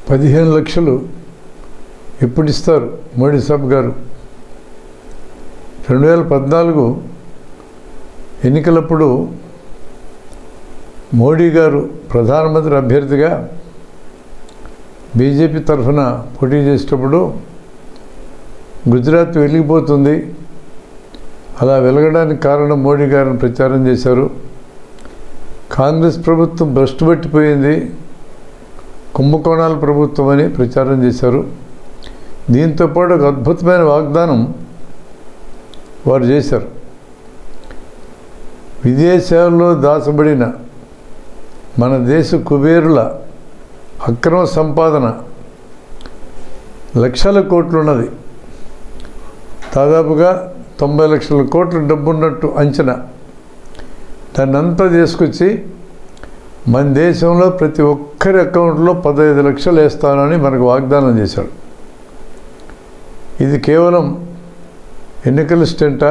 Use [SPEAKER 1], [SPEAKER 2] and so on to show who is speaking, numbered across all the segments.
[SPEAKER 1] పదిహేను లక్షలు ఎప్పుడు ఇస్తారు మోడీ సాబ్ గారు రెండు వేల పద్నాలుగు ఎన్నికలప్పుడు మోడీ గారు ప్రధానమంత్రి అభ్యర్థిగా బీజేపీ తరఫున పోటీ చేసేటప్పుడు గుజరాత్ వెలిగిపోతుంది అలా వెలగడానికి కారణం మోడీ గారిని ప్రచారం చేశారు కాంగ్రెస్ ప్రభుత్వం భ్రష్టు పట్టిపోయింది కుంభకోణాల ప్రభుత్వం అని ప్రచారం చేశారు దీంతో పాటు ఒక అద్భుతమైన వాగ్దానం వారు చేశారు విదేశాల్లో దాచబడిన మన దేశ కుబేరుల అక్రమ సంపాదన లక్షల కోట్లు ఉన్నది దాదాపుగా తొంభై లక్షల కోట్ల డబ్బు ఉన్నట్టు అంచనా దాన్ని అంతా తీసుకొచ్చి మన దేశంలో ప్రతి ఒక్కరి అకౌంట్లో పదహైదు లక్షలు వేస్తానని మనకు వాగ్దానం చేశాడు ఇది కేవలం ఎన్నికల స్టంటా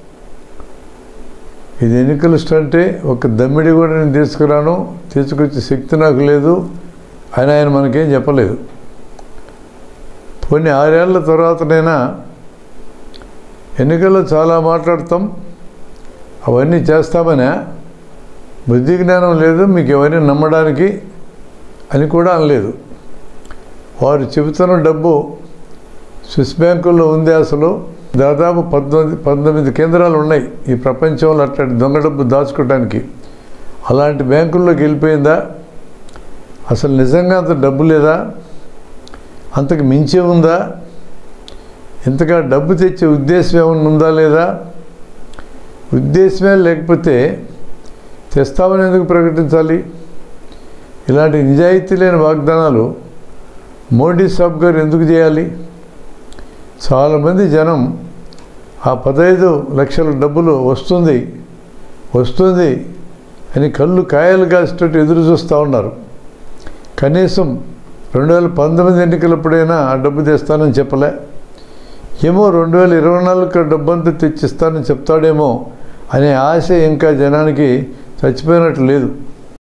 [SPEAKER 1] ఇది ఎన్నికల స్టంటే ఒక దమ్మిడి కూడా నేను తీసుకురాను తీసుకొచ్చే శక్తి నాకు లేదు అని ఆయన మనకేం చెప్పలేదు కొన్ని ఆరేళ్ల తర్వాతనైనా ఎన్నికల్లో చాలా మాట్లాడతాం అవన్నీ చేస్తామనే బుద్ధి జ్ఞానం లేదు మీకు ఎవరిని నమ్మడానికి అని కూడా అనలేదు వారు చెబుతున్న డబ్బు స్విస్ బ్యాంకుల్లో ఉంది అసలు దాదాపు పద్దెనిమిది పంతొమ్మిది కేంద్రాలు ఉన్నాయి ఈ ప్రపంచంలో అట్లాంటి దొంగ డబ్బు దాచుకోవడానికి అలాంటి బ్యాంకుల్లోకి వెళ్ళిపోయిందా అసలు నిజంగా అంత డబ్బు లేదా అంతకు మించే ఉందా ఇంతగా డబ్బు తెచ్చే ఉద్దేశం ఏమైనా ఉందా లేదా ఉద్దేశమే లేకపోతే తెస్తామని ఎందుకు ప్రకటించాలి ఇలాంటి నిజాయితీ లేని వాగ్దానాలు మోడీ సాబ్ గారు ఎందుకు చేయాలి చాలామంది జనం ఆ పదహైదు లక్షల డబ్బులు వస్తుంది వస్తుంది అని కళ్ళు కాయలు కాసేటట్టు ఎదురు చూస్తూ ఉన్నారు కనీసం రెండు వేల పంతొమ్మిది ఎన్నికలప్పుడైనా ఆ డబ్బు తెస్తానని చెప్పలే ఏమో రెండు వేల ఇరవై నాలుగు డబ్బంతా తెచ్చిస్తానని చెప్తాడేమో అనే ఆశ ఇంకా జనానికి చచ్చిపోయినట్టు లేదు